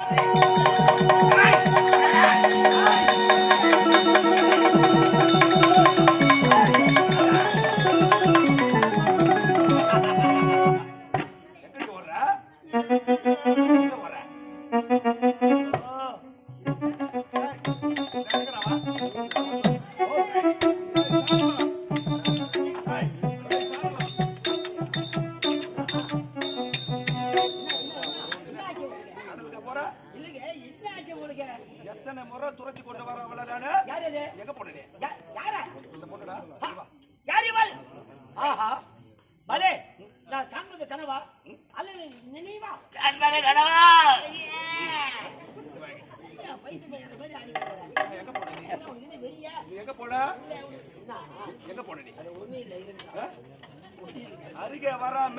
எங்கடி ஓடுற? எங்க ஓடுற? ஓ. ஏய், எங்கடா வா? ஓ. ஏய், கடலுக்கா போற? இல்லைங்க, என்ன ஆச்சு உங்களுக்கு? எத்தனை முறை துரத்தி கொண்டு வர அவளை நானு யார் இது? எங்க போன நீ யா- யாரா? இந்த பொண்ணுடா இங்க வா. யார் இவள்? ஆஹா. பலே, நான் காண்பது கனவா அல்லது நினைவா கண்மணி கனவா ஐயா, பைத்தியம் பையன் மாதிரி ஆடிக்கிறாரு. எங்க போன நீ என்ன உனக்கு என்ன வெறியா? நீ எங்க போன என்ன? எங்க போன நீ அது ஒண்ணும் இல்லை, இருங்க. ஆ? அருகே வராம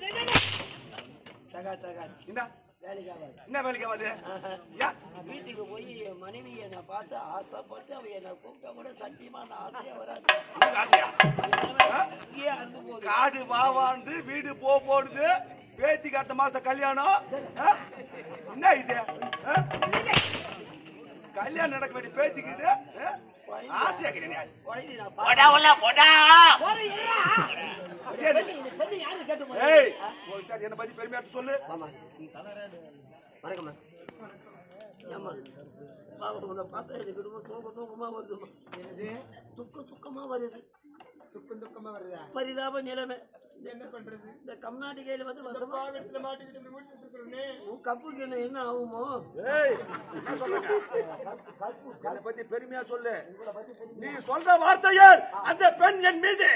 தகா, தகா. என்ன வேலைக்கு ஆகாது. என்ன வேலைக்கு ஆகாது ஆஹா. யா வீட்டுக்கு போய் என் மனைவியை நான் பார்த்து ஆசைப்பட்டு அவ என்னை கூப்பிட்டா கூட சத்தியமா நான் ஆசையா வராது உனக்கு ஆசையா இங்கேயே அறுந்து போகுது காடு வாவாண்டு வீடு போ போடுது பேத்திக்கு அடுத்த மாசம் கல்யாணம் ஆ? என்ன இது ஆ? கல்யாணம் நடக்க வேண்டிய பேத்திக்கு இது ஆ? ஆசையா கிடையாது குழந்தை நான் போடா உள்ள போடா போறேன் இல்லையா? சொல்லு, சொல்லு, யாரு கேட்டு போறா? ஏய் ஒரு சார் என்ன பத்தி பெருமையா சொல்லு ஆமா. வணக்கம்மா. ஏம்மா, பாவம், உன்னை பார்த்தா எனக்கு ரொம்ப தூக்க தூக்கமா வருதும்மா. துக்க துக்கமா வருது துக்கம் துக்கமா வருதா பரிதாப நிலைமை என்ன பண்றது இந்த கம்நாட்டிகையில வந்து வசமா உன் கப்புக்கு என்ன என்ன ஆகுமோ ஏய் என்ன சொல்லுங்க என்னை பத்தி பெருமையா சொல்லு நீ சொல்ற வார்த்தையால் அந்த பெண் என் மீது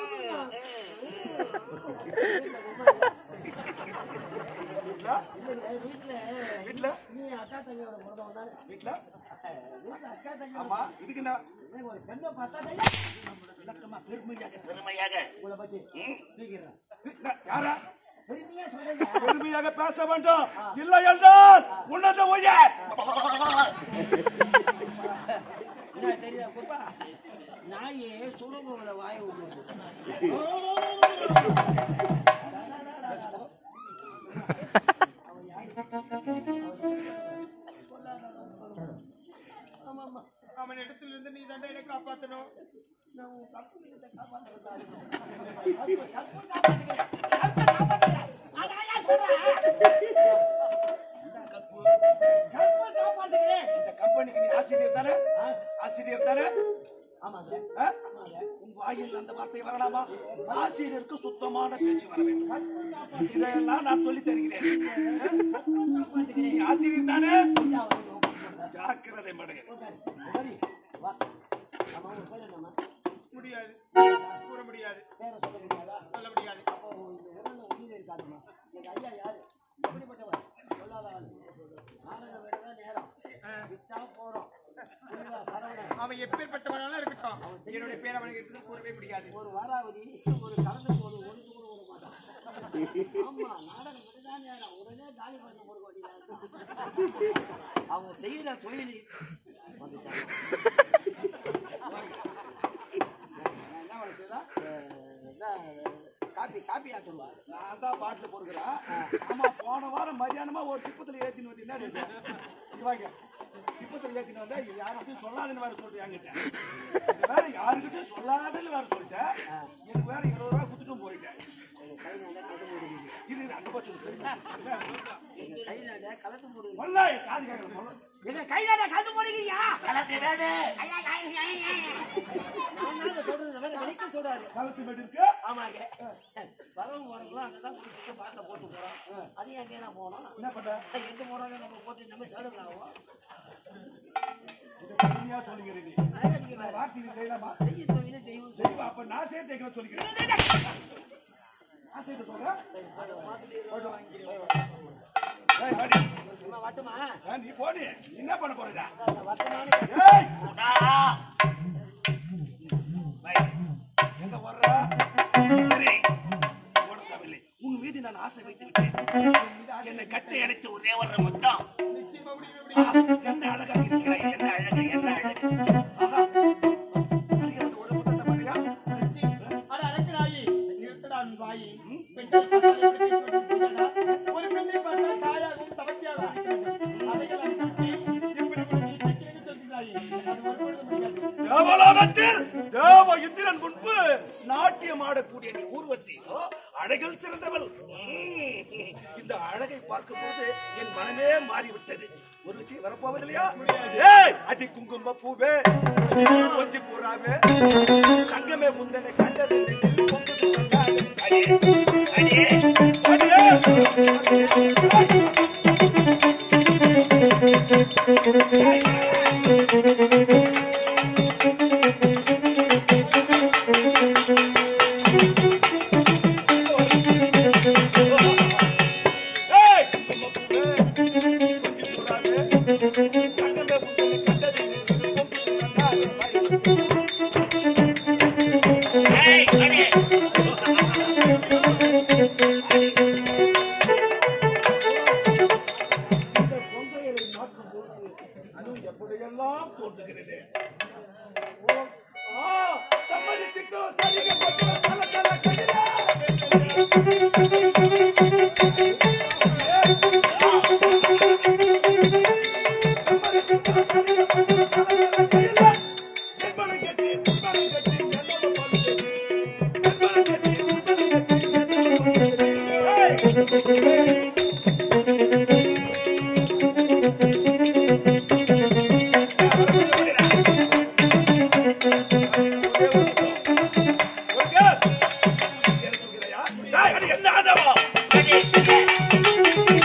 வீட்ல வீட்டுல வீட்ல நீ அக்கா தங்கையோட பிறந்தவன் தானே வீட்ல வீட்டுல அக்கா தங்கை ஆமா இதுக்கு என்ன ஒரு பெண்ணை பார்த்தா விளக்கமா பெருமையாக பெருமையாக உங்களை பத்தி தூக்கிறேன் என்ன, யாரா பெருமையா சொல்றீங்க பெருமையாக பேச வேண்டும் இல்லை என்றால் உன்னத உயர் என்ன தெரியுதா குப்பா நாயே சுடுகோல வாய விடுறது ஆமாம்மா. அவன் இடத்துல இருந்து நீ தாண்டா என்னை காப்பாத்தணும் நான் உன் தப்பு கிட்ட காப்பாத்துறேன். தப்பு, தப்பு காப்பாத்துக்கிறேன். தப்பு காப்பாத்துக்கிறேன். அதான் ஏன் சொல்றேன்? தப்பு காப்பாத்துக்கிறேன். இந்த கம்பெனிக்கு நீ ஆசிரியர் தானே ஆசிரியர் தானே ஆமாங்க ஆ? உன் வாயில் அந்த வார்த்தை வரலாமா ஆசிரியருக்கு சுத்தமான பேச்சு வர வேண்டும் இதையெல்லாம் நான் சொல்லி தருகிறேன் ஆ? நீ ஆசிரியர் தானே ஜாக்கிரதை மடைய சரி, வா. ஆமா, உன் பேர் என்னம்மா? முடியாது கூற முடியாது பேரை சொல்ல முடியாதா? சொல்ல முடியாது அப்போ இந்த இடம்ல உயிர் இருக்காதும்மா. எங்க ஐயா யாரு? எப்படிப்பட்டவர்? சொல்லாத ஆளு. நாடகம் வேணும்னா நேரம். விட்டா போறோம். புரியுதா? சரவணன். அவன் எப்பேற்பட்டவனாலும் இருக்கட்டும் என்னுடைய பேர் அவனுக்கு இருக்குது கூறவே முடியாது ஒரு வாராவதி ஒரு கலந்து போது ஒன்று கூட விட மாட்டான் ஆமா நாடகம் விட்டுதான் நேரம் உடனே காலி பண்ண ஒரு கோடி அவங்க செய்யற தொழில் வந்துட்டாங்க என்ன வேலை செய்தா காப்பி காப்பி ஆத்துருவாங்க நான் தான் பாட்டில் பொறுக்கிறேன் ஆமா போன வாரம் மதியானமா ஒரு சிப்பத்துல ஏத்தின்னு வந்து என்ன இது? இங்க வாங்க சிப்பத்துல ஏத்தின்னு வந்தா இது யார்கிட்டயும் சொல்லாதுன்னு வேற சொல்லிட்டு என்கிட்ட இது வேற யாருக்கிட்டையும் சொல்லாதுன்னு வேற சொல்லிட்டேன் எனக்கு வேற இருபது ரூபாய் கொடுத்துட்டும் போயிட்டேன் கை நாட கலந்து போடுவீங்க இது அங்க போச்சு எங்க கை நாட கலந்து போடுவீங்க சொல்ல காது கேட்கணும் எங்க கை நாட கலந்து போடுவீங்க கலத்து வேடு நான் தான் சொல்றது இந்த மாதிரி வெளிக்க சொல்றாரு கழுத்து மேடு இருக்கு ஆமாங்க வரவங்க வரவங்களும் அங்கதான் குடிச்சிட்டு பாட்டில் போட்டு போறோம் அதையும் அங்கேயே நான் போனோம் என்ன பண்ற எந்த முறையில நம்ம போட்டு நம்ம சேலம் ஆகும் இது பெருமையா சொல்லுகிறேன் நீ இந்த வாக்கு நீ செய்யலாமா செய்ய தொழில தெய்வம் செய்வா அப்ப நான் சேர்த்து வைக்கிறேன் சொல்லிக்கிறேன் நான் சேர்த்து சொல்றேன் போயிட்டு வா. ஏய், வாடி. சும்மா வட்டமா ஆ, நீ போடி என்ன பண்ண போறடா வட்டமான ஏய் போடா எங்க வர்ற சரி ஓட தேவையில்லை உன் மீது நான் ஆசை வைத்து விட்டேன் என்னை கட்டி அணைத்து ஒரே ஒரு முத்தம் ஆ, என்ன அழகாக இருக்கிறாய் என்ன அழகு என்ன அழகு ஆஹா அறியாத ஒரு புத்தகத்தை படியா அட அடக்கடாயி நிறுத்தடா உன் வாயி பெண்கள் பார்த்தால் எப்படி சொல்லிட்டு ஒரு பெண்ணை பார்த்தால் தாயாகவும் தவத்தியாகவும் இருக்கிறது அதை தேவலோகத்தில் தேவ இந்திரன் முன்பு நாட்டியம் ஆடக்கூடிய நீ ஊர்வசி ஓ, அழகில் சிறந்தவள் உம். இந்த அழகை பார்க்கும்போது என் மனமே மாறிவிட்டது ஒரு விஷயம் வரப்போவதில்லையா ஏய் அடி குங்கும பூவே கொஞ்சி பூராவே தங்கமே முந்தனை கண்டது நெஞ்சில் பொங்குது பொங்காது. அடியே அடியே. ஏய், குங்கும பூவே, கொஞ்சி பூராவே, தங்கமே முந்தனை கண்டது நெஞ்சில் பொங்குது பொங்காது. ஏய் அடியே இந்த பொங்கையரை பார்க்கும்போது இன்னும் எப்படியெல்லாம் தோன்றுகிறது ஓ, ஆ, சம்மதிச்சுக்கோ, சரிங்க, பத்து, தல, தல, கதிரா. சம்மதிச்சுக்கோ, சரிங்க, பத்து, தல, தல, கதிரா. செம்பனை கட்டி, புண்பனை கட்டி, எல்லோரும் பால் கட்டி. செம்பனை கட்டி, புண்பனை கட்டி, எல்லோரும் பால் கட்டி. ஏய், என்ன ஆதவம் அடியே சின்ன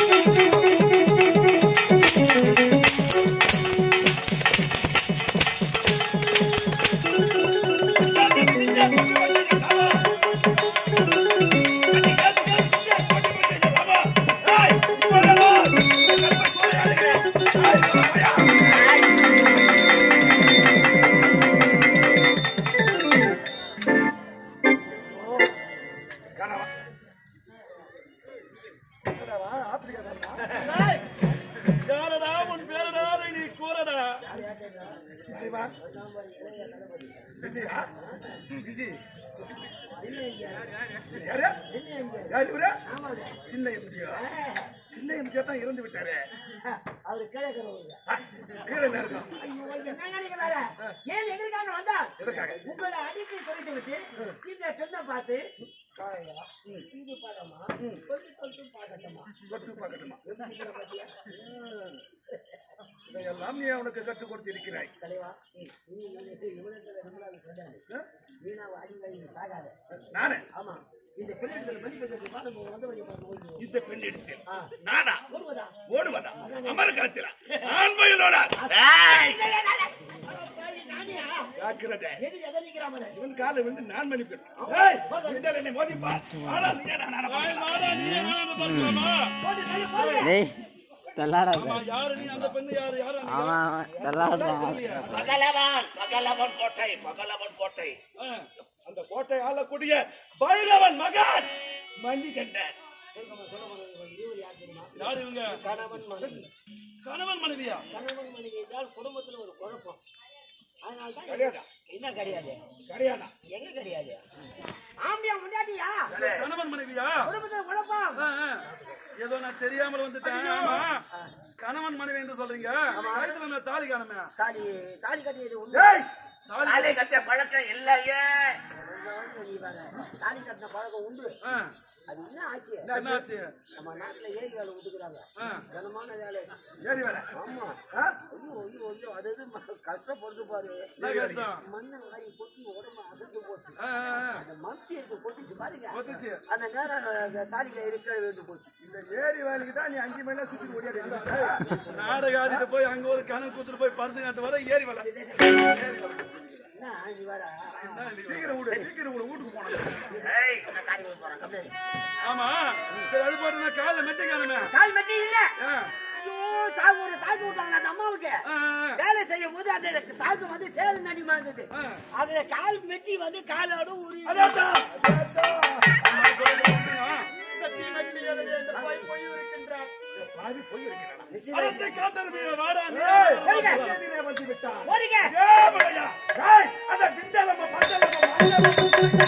யாரடா உன் பேரடா அதை நீ கூறடா விஜயா விஜய் யாரு யாரு இவரு சின்ன எம்ஜிஆர் சின்ன எம்ஜிஆர் தான் இறந்து விட்டாரு அவரு கீழே இருக்கிறவங்க ஆ, கீழே என்ன இருக்கும் ஐயோ, என்ன நினைக்கிறாரு? ஏன் எதிர்க்காக வந்தா எதற்காக உங்களை அடித்து சொல்லிட்டு விட்டு இந்த பெண்ணை பார்த்து காளையா, இது பழமா சொல்லி சொல்லிட்டு பார்க்கட்டுமா தொட்டு பார்க்கட்டுமா இதையெல்லாம் நீ அவனுக்கு கற்றுக் கொடுத்திருக்கிறாய் தலைவா நீ இவனுக்கு இவனுக்கு நம்மளால சொல்லாது ஆ? வீணா அடிக்கடி சாகாத நானே ஆமா இந்த பெண்ணிடத்தில் மன்னிப்பு பாடம் வந்து வழி பார்த்து ஓய்வு இந்த பெண் எடுத்தேன் நானா ஓடுவதா ஓடுவதா அமர காலத்தில ஆண்மையிலோட ஏய் நானியா ஜாக்கிரதை எது எதை நிற்கிறாமல இவன் காலை விழுந்து நான் மன்னிப்பேன் ஏய் இந்த என்னை மோதிப்பா ஆனா நீ என்ன நான் வாடா, நீ என்ன வேணும் பார்க்கலாமா? போடு தள்ளி போடு டேய் தள்ளாடாத ஆமா, யாரு நீ அந்த பெண்ணு யாரு யாரு அந்த அவன் அவன் தள்ளாடுறான் பகலவன் பகலவன் கோட்டை பகலவன் கோட்டை ஆ, அந்த கோட்டை ஆளக்கூடிய பைரவன் மகன் மன்னிகண்டன் யாரு இவங்க கணவன் மனைவி கணவன் மனைவியா கணவன் மனைவி என்றால் குடும்பத்துல ஒரு குழப்பம் அதனால தான் கிடையாதா என்ன கிடையாது கிடையாதா எங்க கிடையாது ஆம்பியா முன்னாடியா கணவன் மனைவியா குடும்பத்துல குழப்பம் ஆ, ஆ. ஏதோ நான் தெரியாமல் வந்துட்டேன் ஆமா கணவன் மனைவி என்று சொல்றீங்க வயசுல நான் தாலி காணுமே தாலி தாலி கட்டியது உண்டு ஏய் தாலி தாலி கட்ட பழக்கம் இல்லையே தாலி கட்டின பழக்கம் உண்டு ஆ, அது என்ன ஆச்சு என்னாச்சு நம்ம நாட்டுல ஏரி வேலை விட்டுக்கிறாங்க ஆ, கனமான வேலை ஏறி வேலை ஆமா ஆ? ஐயோ ஐயோ ஐயோ அது இது ம- கஷ்டப்படுது பாரு என்ன கஷ்டம் மண்ணை வாரி கொட்டி உடம்பு அசைஞ்சு போச்சு ஆ, ஆ, ஆ. அந்த மம்சி இருக்கு கொட்டிச்சு பாருங்க ஒத்துச்சு அந்த நேரம் அந்த தாலியில இருக்க வேண்டு போச்சு இந்த ஏரி வேலைக்கு தான் நீ அஞ்சு மணி நேரம் சுத்தி ஓடியாரு நாடக ஆடிட்டு போய் அங்க ஒரு கணக்கு குத்துட்டு போய் பருத்து காட்டு வர ஏறி வர ஏறி வர என்ன நீ வேற சீக்கிரம் விடு சீக்கிரம் விடு வீட்டுக்கு போனோம் ஏய் தாலி போய் போறான் கம்பெனி ஆமா சரி அது போட்டு நான் காலைல மெட்டி காணுமே தாலி மெட்டி இல்ல ஆ, ஐயோ தாக்கு ஒரு தாக்கு விட்டாங்க அந்த அம்மாவுக்கு ஆ, ஆ. வேலை செய்யும் போது அந்த தாக்கு வந்து சேது நடிமா இருந்தது ஆ. அதுல கால் மெட்டி வந்து காலோட உரி அதான் அதான் பாவி போய் இருக்கிறானா அழைச்சு காட்டருமே வாடா நீ. ஏய் வந்து விட்டான் ஓடிங்க ஏய் படையா ஏய் அந்த பிண்டலம்ம பண்டலம்ம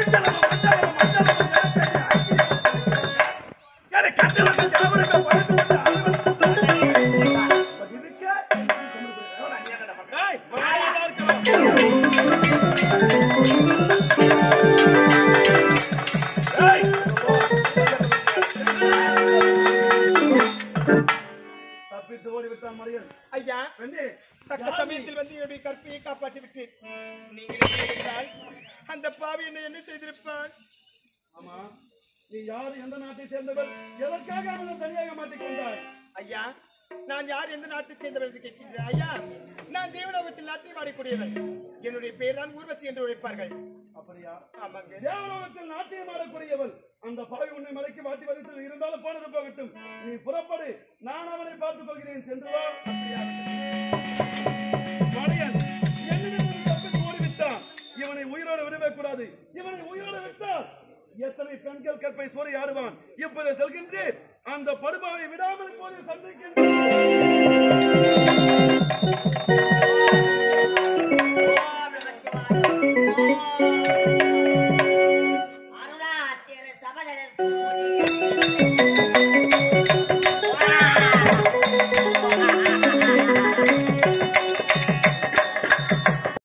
பிண்டலம்ம பண்டலம்ம மண்டலம்ம எனக்கு கட்டளை யாவருமே பறந்து பாவி என்ன என்ன செய்திருப்பான் ஆமா நீ யார் எந்த நாட்டை சேர்ந்தவர் எதற்காக அவனை தனியாக மாட்டிக்கொண்டாய் ஐயா நான் யார் எந்த நாட்டை சேர்ந்தவர் என்று கேட்கின்றேன் ஐயா நான் தேவலோகத்தில் நாட்டியம் ஆடக்கூடியவன் என்னுடைய பெயர் தான் ஊர்வசி என்று உழைப்பார்கள் அப்படியா ஆமாங்க தேவலோகத்தில் நாட்டியம் ஆடக்கூடியவள் அந்த பாவி உன்னை மலைக்கு மாட்டி வதைத்து இருந்தாலும் போனது போகட்டும் நீ புறப்படு நான் அவனை பார்த்துக் கொள்கிறேன் சென்று வா மலையன் என்னிடம் தப்பித்து ஓடிவிட்டான் இவனை உயிரோடு விடவே கூடாது இவனை உயிரோடு விட்டால் எத்தனை பெண்கள் கற்பை சோறு ஆடுவான் இப்போது செல்கின்றேன் அந்த படுபாவை விடாமல் போது சந்திக்கின்றேன்